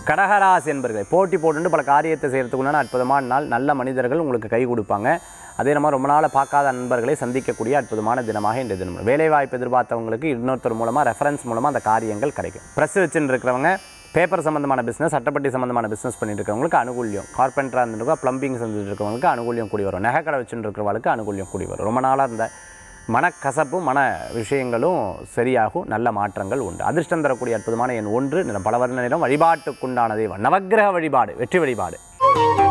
கடகராசி என்பர்களை போட்டி போட்டுட்டு பல காரியத்தை செய்கிறதுக்குள்ளான அற்புதமான நாள் நல்ல மனிதர்கள் உங்களுக்கு கை கொடுப்பாங்க அதே நம்ம ரொம்ப நாள் பார்க்காத நண்பர்களை சந்திக்கக்கூடிய அற்புதமான தினமாக இந்த தினம் வேலைவாய்ப்பு எதிர்பார்த்தவங்களுக்கு இன்னொருத்தர் மூலமாக ரெஃபரன்ஸ் மூலமாக அந்த காரியங்கள் கிடைக்கும் ப்ரெஸ் வச்சுட்டு இருக்கிறவங்க பேப்பர் சம்மந்தமான பிஸ்னஸ் அட்டைப்பட்டி சம்மந்தமான பிஸ்னஸ் பண்ணிட்டு இருக்கவங்களுக்கு அனுகூல்யம் கார்பெண்டராக இருந்துருக்கோம் ப்ளம்பிங் செஞ்சுட்டு இருக்கவங்களுக்கு அனுகூல்யம் கூடி வரும் நகைக்கடை வச்சுட்டு இருக்கிறவங்களுக்கு அனுகூல்யம் கூடி வரும் ரொம்ப நாளாக இருந்த மனக்கசப்பும் மன விஷயங்களும் சரியாகும் நல்ல மாற்றங்கள் உண்டு அதிர்ஷ்டம் தரக்கூடிய அற்புதமான எண் ஒன்று நிறம் பலவர்ண நிறம் வழிபாட்டுக்குண்டான தெய்வம் நவக்கிரக வழிபாடு வெற்றி வழிபாடு